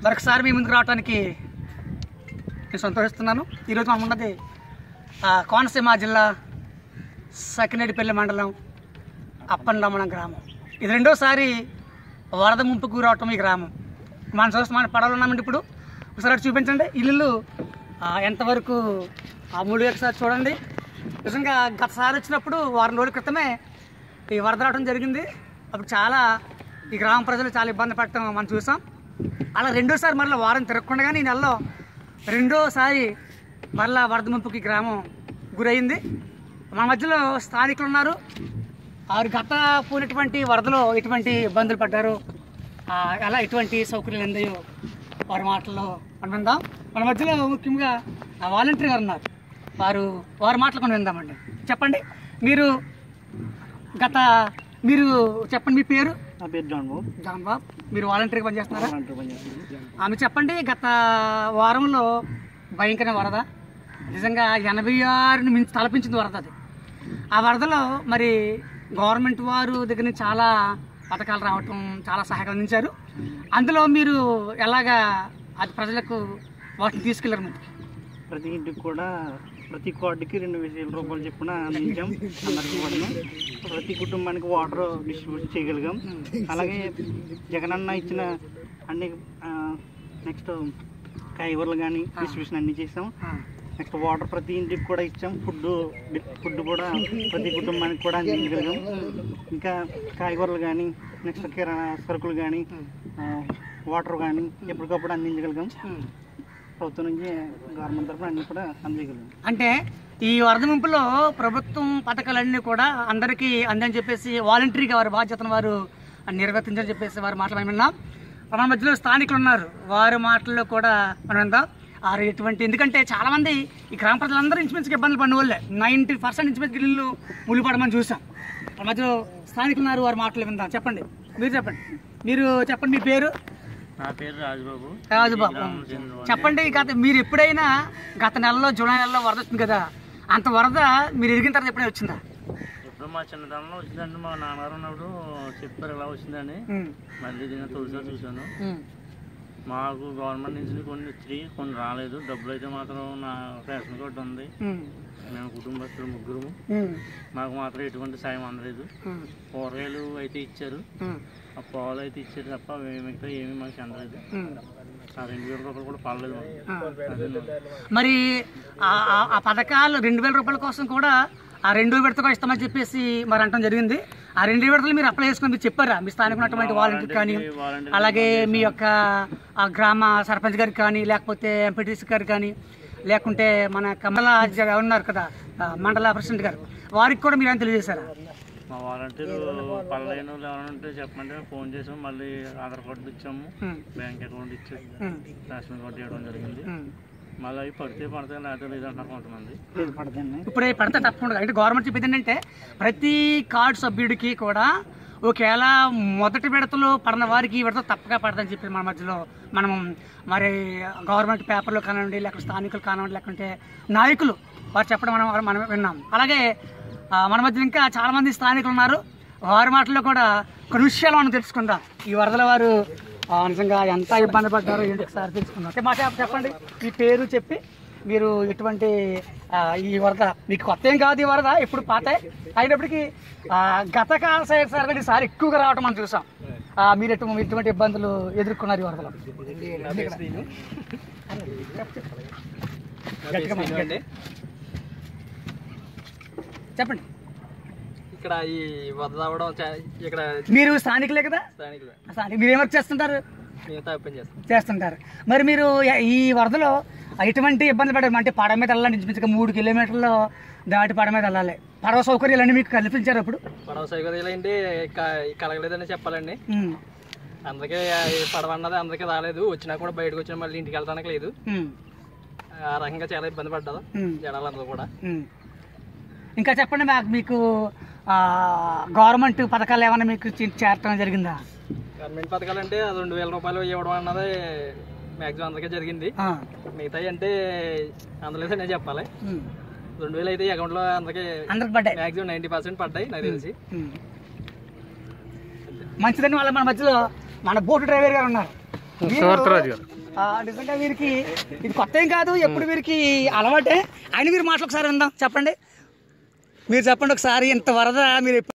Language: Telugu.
మరొకసారి మీ ముందుకు రావడానికి నేను సంతోషిస్తున్నాను ఈరోజు మనం ఉన్నది ఆ, కోనసీమ జిల్లా సకినేటిపల్లి మండలం అప్పండమణం గ్రామం ఇది రెండోసారి వరద ముంపు గురవటం ఈ గ్రామం మనం చూస్తే మన పడవలు ఉన్నామండి ఇప్పుడు ఒకసారి అటు చూపించండి ఇల్లు ఆ, ఎంతవరకు ఆ మూడు ఒకసారి చూడండి నిజంగా గతసారి వచ్చినప్పుడు వారం రోజుల క్రితమే ఈ వరద రావడం జరిగింది అప్పుడు చాలా ఈ గ్రామ ప్రజలు చాలా ఇబ్బంది పడటం మనం చూసాం అలా రెండోసారి మరలా వారం తిరగకుండా ఈ నెలలో రెండోసారి మరలా వరద ముంపుకి గ్రామం గురైంది మన మధ్యలో స్థానికులు ఉన్నారు వారు గత పోయినటువంటి వరదలో ఎటువంటి ఇబ్బందులు పడ్డారు ఆ, ఎలా ఎటువంటి సౌకర్యాలు అందాయో వారి మాటల్లో మనం విందాం మన మధ్యలో ముఖ్యంగా ఆ వాలంటీర్ గారు ఉన్నారు వారు వారి మాటలు కొన్ని విందామండి చెప్పండి మీరు గత మీరు చెప్పండి మీ పేరు నా పేరు జాన్ బాబు జాన్ బాబ్ మీరు వాలంటీర్గా పనిచేస్తున్నారా వాలంటీర్ పనిచేస్తున్నాను ఆమె చెప్పండి గత వారంలో భయంకర వరద నిజంగా ఎనభై ఆరుని మించి తలపించింది వరద అది ఆ వరదలో మరి గవర్నమెంట్ వారు దగ్గర నుంచి చాలా పథకాలు రావటం చాలా సహాయం అందించారు అందులో మీరు ఎలాగా అది ప్రజలకు వాటిని తీసుకెళ్లారు ముందుకు ప్రతి ఇంటికి కూడా ప్రతి కార్డుకి రెండు వేల రూపాయలు చొప్పున అందించాం అందరికీ కూడా ప్రతి కుటుంబానికి వాటర్ డిస్ట్రిబ్యూట్ చేయగలిగాం అలాగే జగనన్న ఇచ్చిన అన్ని నెక్స్ట్ కాయగూరలు కానీ డిస్ట్రిబ్యూషన్ అన్ని చేసాం నెక్స్ట్ వాటర్ ప్రతి ఇంటికి కూడా ఇచ్చాం ఫుడ్ ఫుడ్ కూడా ప్రతి కుటుంబానికి కూడా అందించగలిగాం ఇంకా కాయగూరలు కానీ నెక్స్ట్ కిరాణా సరుకులు కానీ వాటర్ కానీ ఎప్పటికప్పుడు అందించగలిగాం ప్రభుత్వం నుంచి గవర్నమెంట్ తరఫున అన్ని కూడా అందజేయగలిగాం అంటే ఈ వరద ముంపులో ప్రభుత్వం పథకాలన్నీ కూడా అందరికీ అందని చెప్పేసి వాలంటరీగా వారి బాధ్యతను వారు నిర్వర్తించని చెప్పేసి వారి మాటలు మనం విన్నాం మన మధ్యలో స్థానికులు ఉన్నారు వారి మాటల్లో కూడా మనం విందాం వారు ఎటువంటి ఎందుకంటే చాలా మంది ఈ గ్రామ ప్రజలందరూ ఇంచుమించుగా ఇబ్బందులు పడిన వాళ్ళే నైంటీ పర్సెంట్ ఇంచుమించు ఇల్లు మునిపడమని చూసాం మన మధ్యలో స్థానికులు ఉన్నారు వారి మాటలు విందాం చెప్పండి మీరు చెప్పండి మీరు చెప్పండి మీ పేరు నా పేరు రాజుబాబు రాజుబాబు చెప్పండి గత మీరు ఎప్పుడైనా గత నెలలో జూలై నెలలో వరద వచ్చింది కదా అంత వరద మీరు ఎరిగిన తర్వాత ఎప్పుడైనా వచ్చిందా ఇప్పుడు మా చిన్నతనంలో వచ్చిందండి మా నాన్నగారు ఉన్నప్పుడు చెప్పారు ఇలా వచ్చిందని ఉమ్, మళ్ళీ దీన్ని తొలిసారి చూశాను ఉమ్, మాకు గవర్నమెంట్ నుంచి కొన్ని వచ్చి కొన్ని రాలేదు డబ్బులు అయితే మాత్రం నా రేషన్ కార్డు ఉంది ఉమ్, మేము కుటుంబస్తులు ముగ్గురు ఉమ్, మాకు మాత్రం ఎటువంటి సాయం అందలేదు ఉమ్, కూరగాయలు అయితే ఇచ్చారు ఉమ్, ఆ పాలు అయితే ఇచ్చారు తప్ప అవి మిగతా ఏమీ మాకు అందలేదు ఉమ్. ఆ రెండు వేల రూపాయలు కూడా పడలేదు మాకు ఆ. అదే మరి ఆ- ఆ- ఆ పథకాలు రెండు వేల రూపాయల కోసం కూడా ఆ రెండు విడతగా ఇస్తామని చెప్పేసి మరి అంటం జరిగింది ఆ రెండు విడతలు మీరు అప్లై చేసుకుని మీరు చెప్పారా మీ స్థానిక ఉన్నటువంటి వాలంటీర్ కానీ వాలంటీర్ అలాగే మీ యొక్క ఆ గ్రామ సర్పంచ్ గారికి కానీ లేకపోతే ఎంపీటీసీ గారికి కానీ లేకుంటే మన కమల జ- ఉన్నారు కదా ఆ, మండల ప్రెసిడెంట్ గారు వారికి కూడా మీరు ఏమైనా తెలియజేశారా మా వాలంటీర్ పల్లెను ఎవరైనా ఉంటే చెప్పమంటే ఫోన్ చేసాము మళ్ళీ ఆధార్ కార్డు ఇచ్చాము ఉమ్, బ్యాంక్ అకౌంట్ ఇచ్చాము ఉమ్, రేషన్ కార్డు ఇవ్వడం జరిగింది ఉమ్. మళ్ళీ అవి పడితే పడతాయి లేకపోతే లేదంటున్నారు కొంతమంది ఇప్పుడే పడితే తప్పకుండా అంటే గవర్నమెంట్ చెప్పేది ఏంటంటే ప్రతి కార్డు సభ్యుడికి కూడా ఒకవేళ మొదటి విడతలో పడిన వారికి ఈ విడత తప్పగా పడదని చెప్పి మన మధ్యలో మనం మరి గవర్నమెంట్ పేపర్లో కానివ్వండి లేకపోతే స్థానికులు కానివ్వండి లేకుంటే నాయకులు వారు చెప్పడం మనం మనం విన్నాం అలాగే ఆ, మన మధ్య ఇంకా చాలామంది స్థానికులు ఉన్నారు వారి మాటల్లో కూడా కొన్ని విషయాలు మనం తెలుసుకుందాం ఈ వరదల వారు ఆ, నిజంగా ఎంత ఇబ్బంది పడ్డారో ఏంటి ఒకసారి తెలుసుకుందాం ఓకే, మాట చెప్పండి మీ పేరు చెప్పి మీరు ఎటువంటి ఆ, ఈ వరద మీకు కొత్త ఏం కాదు ఈ వరద ఇప్పుడు పాత అయినప్పటికీ ఆ, గత కాల సరే ఈసారి ఎక్కువగా రావటం మనం చూసాం ఆ, మీరు ఎటు మీరు ఎటువంటి ఇబ్బందులు ఎదుర్కొన్నారు ఈ వరదలో గట్టిగా మాట్లాడండి. చెప్పండి ఇక్కడ ఈ వరద రావడం చా- ఇక్కడ మీరు స్థానికులే కదా స్థానికులు స్థానిక మీరు ఏం వర్క్ చేస్తుంటారు మిగతా ఓపెన్ చేస్తాం చేస్తుంటారు మరి మీరు ఎ- ఈ వరదలో ఎటువంటి ఇబ్బంది పడారు అంటే పడవ మీద వెళ్ళాలి ఇంచుమించుగా మూడు కిలోమీటర్లు దాటి పడవ మీద వెళ్ళాలి పడవ సౌకర్యాలన్నీ మీకు కల్పించారు అప్పుడు పడవ సౌకర్యాలు ఏంటి క- కలగలేదని చెప్పాలండి ఉమ్, అందుకే ఈ పడవ అన్నది అందరికీ రాలేదు వచ్చినా కూడా బయటకు వచ్చినా మళ్ళీ ఇంటికి వెళ్ళడానికి లేదు ఉమ్, ఆ రకంగా చాలా ఇబ్బంది పడ్డారు ఉమ్, జనాలందరూ కూడా ఉమ్. ఇంకా చెప్పండి మాకు మీకు ఆ, గవర్నమెంట్ పథకాలు ఏమైనా మీకు చే- చేరటం జరిగిందా గవర్నమెంట్ పథకాలు అంటే అది రెండు వేల రూపాయలు ఇవ్వడం అన్నది మ్యాక్సిమం అందరికీ జరిగింది ఆ, మిగతాయి అంటే అందలేదు నేను చెప్పాలి ఉమ్. రెండు వేలు అయితే అకౌంట్లో అందరికీ అందరికి పడ్డాయి మ్యాక్సిమం నైంటీ పర్సెంట్ పడ్డాయి నాకు తెలిసి ఉమ్. మంచిదని వాళ్ళ మన మధ్యలో మన బోటు డ్రైవర్ గారు ఉన్నారు మీరు- ఆ, నిజంగా వీరికి ఇది కొత్త ఏం కాదు ఎప్పుడు వీరికి అలవాటే ఆయన మీరు మాటలు ఒకసారి విందాం చెప్పండి మీరు చెప్పండి ఒకసారి ఇంత వరద మీరు ఎప్పుడు